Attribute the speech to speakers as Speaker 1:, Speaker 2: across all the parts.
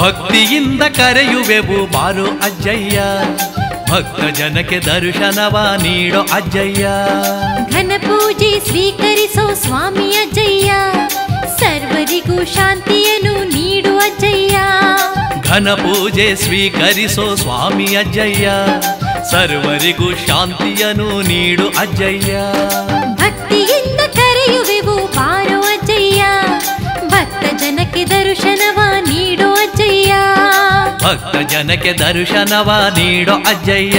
Speaker 1: ಭಕ್ತಿಯಿಂದ ಕರೆಯುವೆವು ಬಾರು ಅಜ್ಜಯ್ಯ ಭಕ್ತ ಜನಕ್ಕೆ ದರ್ಶನವ ನೀಡೋ ಅಜ್ಜಯ್ಯ
Speaker 2: ಘನ ಪೂಜೆ ಸ್ವೀಕರಿಸೋ ಸ್ವಾಮಿ ಅಜ್ಜಯ್ಯ ಸರ್ವರಿಗೂ ಶಾಂತಿಯನ್ನು ನೀಡು ಅಜ್ಜಯ್ಯ
Speaker 1: ಘನ ಪೂಜೆ ಸ್ವೀಕರಿಸೋ ಸ್ವಾಮಿ ಅಜ್ಜಯ್ಯ ಸರ್ವರಿಗೂ ಶಾಂತಿಯನ್ನು ನೀಡು ಅಜ್ಜಯ್ಯ
Speaker 2: ಭಕ್ತಿಯಿಂದ ಕರೆಯುವೆವು ಬಾರೋ ಅಜ್ಜಯ್ಯ ಭಕ್ತ ಜನಕ್ಕೆ ದರ್ಶನವ ನೀಡು ಅಜ್ಜಯ್ಯ
Speaker 1: ಭಕ್ತ ಜನಕ್ಕೆ ದರ್ಶನವ ನೀಡೋ ಅಜ್ಜಯ್ಯ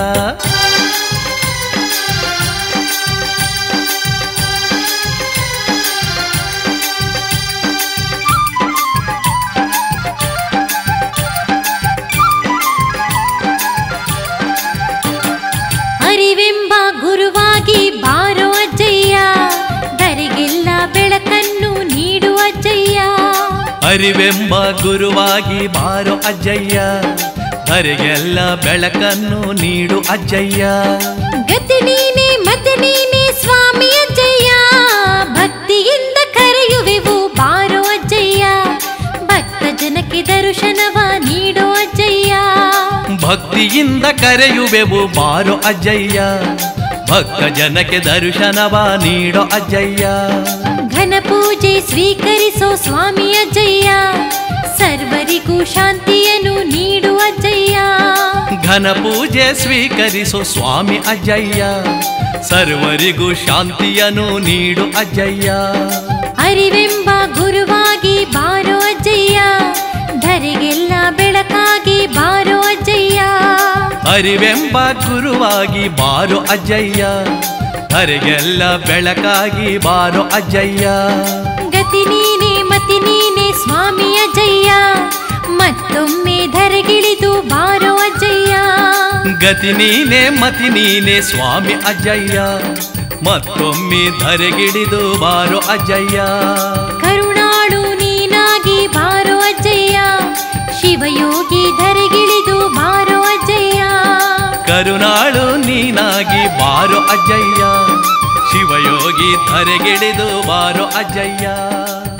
Speaker 2: ಅರಿವೆಂಬ ಗುರುವಾಗಿ ಬಾರೋ ಅಜ್ಜಯ್ಯ ಧರೆಗೆಲ್ಲ ಬೆಳಕನ್ನು ನೀಡು ಅಜ್ಜಯ್ಯ
Speaker 1: ಅರಿವೆಂಬ ಗುರುವಾಗಿ ಬಾರೋ ಅಜ್ಜಯ್ಯ ಧರೆಗೆಲ್ಲ ಬೆಳಕನ್ನು ನೀಡು ಅಜ್ಜಯ್ಯ
Speaker 2: ಗತಿ ನೀನೆ ಮತ ನೀನೆ ಸ್ವಾಮಿ ಅಜ್ಜಯ್ಯ ಭಕ್ತಿಯಿಂದ ಕರೆಯುವೆವು ಬಾರೋ ಅಜ್ಜಯ್ಯ ಭಕ್ತ ಜನಕ್ಕೆ ದರ್ಶನವ ನೀಡೋ ಅಜ್ಜಯ್ಯ
Speaker 1: ಭಕ್ತಿಯಿಂದ ಕರೆಯುವೆವು ಬಾರೋ ಅಜ್ಜಯ್ಯ ಭಕ್ತ ಜನಕ್ಕೆ ದರ್ಶನವ ನೀಡೋ ಅಜ್ಜಯ್ಯ
Speaker 2: ಘನ ಪೂಜೆ ಸ್ವೀಕರಿಸೋ ಸ್ವಾಮಿ ಅಜ್ಜಯ್ಯ ಸರ್ವರಿಗೂ ಶಾಂತಿಯನ್ನು ನೀಡು ಅಜ್ಜಯ್ಯ
Speaker 1: ಘನ ಪೂಜೆ ಸ್ವೀಕರಿಸು ಸ್ವಾಮಿ ಅಜ್ಜಯ್ಯ ಸರ್ವರಿಗೂ ಶಾಂತಿಯನ್ನು ನೀಡು ಅಜ್ಜಯ್ಯ
Speaker 2: ಅರಿವೆಂಬ ಗುರುವಾಗಿ ಬಾರೋ ಅಜ್ಜಯ್ಯ ಧರೆಗೆಲ್ಲ ಬೆಳಕಾಗಿ ಬಾರೋ ಅಜ್ಜಯ್ಯ
Speaker 1: ಅರಿವೆಂಬ ಗುರುವಾಗಿ ಬಾರೋ ಅಜ್ಜಯ್ಯ ಧರೆಗೆಲ್ಲ ಬೆಳಕಾಗಿ ಬಾರೋ ಅಜ್ಜಯ್ಯ
Speaker 2: ಗತಿ ನೀನೆ ಮತಿ ನೀನೆ ಸ್ವಾಮಿ ಅಜ್ಜಯ್ಯ ಮತ್ತೊಮ್ಮೆ ಧರೆಗಿಳಿದು ಬಾರೋ ಅಜ್ಜಯ್ಯ
Speaker 1: ಗತಿ ನೀನೆ ಮತಿ ನೀನೆ ಸ್ವಾಮಿ ಅಜ್ಜಯ್ಯ ಮತ್ತೊಮ್ಮೆ ಧರೆಗಿಡಿದು ಬಾರೋ ಅಜ್ಜಯ್ಯ
Speaker 2: ಕರುಣಾಳು ನೀನಾಗಿ ಬಾರೋ ಅಜ್ಜಯ್ಯ ಶಿವಯೋಗಿ ಧರೆಗಿಳಿದು ಬಾರೋ ಅಜ್ಜಯ್ಯ
Speaker 1: ಕರುಣಾಳು ನೀನಾಗಿ ಬಾರೋ ಅಜ್ಜಯ್ಯ ಶಿವಯೋಗಿ ಧರೆಗಿಳಿದು ಬಾರೋ ಅಜ್ಜಯ್ಯ